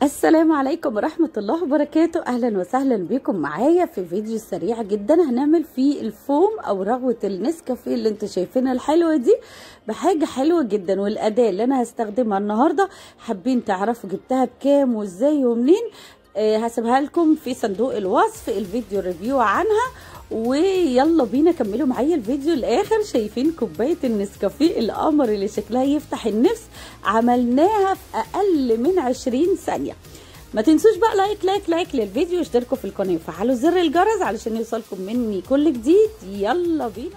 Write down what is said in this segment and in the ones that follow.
السلام عليكم ورحمة الله وبركاته أهلا وسهلا بكم معايا في فيديو سريع جدا هنعمل فيه الفوم أو رغوة النسكافيه اللي انتوا شايفينها الحلوة دي بحاجة حلوة جدا والأداة اللي أنا هستخدمها النهاردة حابين تعرفوا جبتها بكام وازاي ومنين آه هسيبها لكم في صندوق الوصف الفيديو ريفيو عنها ويلا بينا كملوا معايا الفيديو الاخر شايفين كوبايه النسكافيه القمر اللي شكلها يفتح النفس عملناها في اقل من 20 ثانيه ما تنسوش بقى لايك لايك لايك للفيديو واشتركوا في القناه وفعلوا زر الجرس علشان يوصلكم مني كل جديد يلا بينا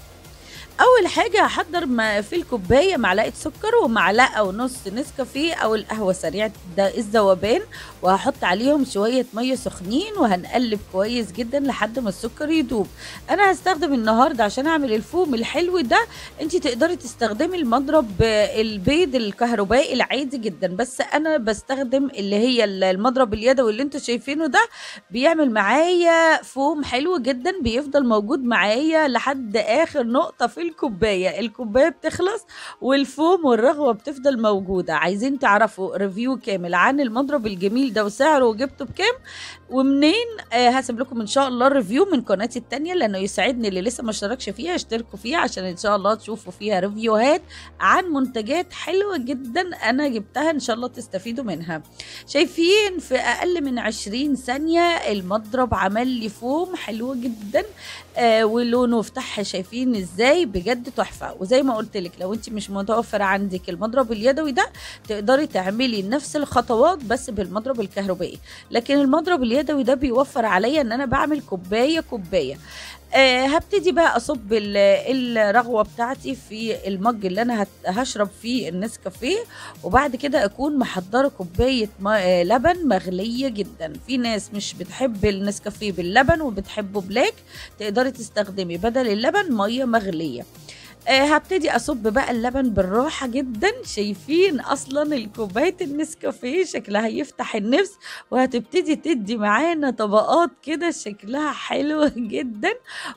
اول حاجه هحضر في الكوبايه معلقه سكر ومعلقه ونص نسكافيه او القهوه سريعه الذوبان وهحط عليهم شويه ميه سخنين وهنقلب كويس جدا لحد ما السكر يدوب انا هستخدم النهارده عشان اعمل الفوم الحلو ده انت تقدري تستخدمي المضرب البيض الكهربائي العادي جدا بس انا بستخدم اللي هي المضرب اليدوي اللي انتوا شايفينه ده بيعمل معايا فوم حلو جدا بيفضل موجود معايا لحد اخر نقطه في الكوبايه الكوبايه بتخلص والفوم والرغوه بتفضل موجوده عايزين تعرفوا ريفيو كامل عن المضرب الجميل ده وسعره وجبته بكام ومنين آه هسيب لكم ان شاء الله الريفيو من قناتي التانية لانه يساعدني اللي لسه ما اشتركش فيها اشتركوا فيها عشان ان شاء الله تشوفوا فيها ريفيوهات عن منتجات حلوه جدا انا جبتها ان شاء الله تستفيدوا منها شايفين في اقل من 20 ثانيه المضرب عمل لي فوم حلو جدا آه ولونه فتح شايفين ازاي بجد تحفه وزي ما قلت لك لو انت مش متوفر عندك المضرب اليدوي ده تقدري تعملي نفس الخطوات بس بالمضرب الكهربائي لكن المضرب اليدوي ده بيوفر عليا ان انا بعمل كوبايه كوبايه أه هبتدي بقى اصب الرغوه بتاعتي في المج اللي انا هشرب فيه النسكافيه وبعد كده اكون محضره كوبايه لبن مغليه جدا في ناس مش بتحب النسكافيه باللبن وبتحبه بلاك تقدري تستخدمي بدل اللبن ميه مغليه أه هبتدي اصب بقى اللبن بالراحه جدا شايفين اصلا الكوبايه النسكافيه شكلها يفتح النفس وهتبتدي تدي معانا طبقات كده شكلها حلو جدا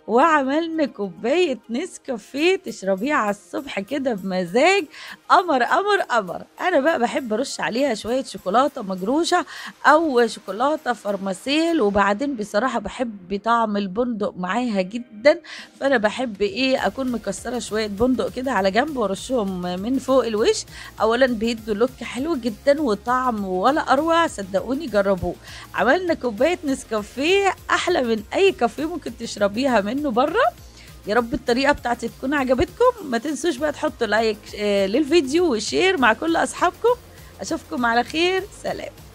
وعملنا كوبايه نسكافيه تشربيها على الصبح كده بمزاج قمر قمر قمر انا بقى بحب ارش عليها شويه شوكولاته مجروشه او شوكولاته فرماسيل وبعدين بصراحه بحب طعم البندق معاها جدا فانا بحب ايه اكون مكسره شويه شويه بندق كده على جنب وارشهم من فوق الوش اولا بيدوا لوك حلو جدا وطعم ولا اروع صدقوني جربوه عملنا كوبايه نسكافيه احلى من اي كافيه ممكن تشربيها منه بره يا رب الطريقه بتاعتي تكون عجبتكم ما تنسوش بقى تحطوا لايك للفيديو وشير مع كل اصحابكم اشوفكم على خير سلام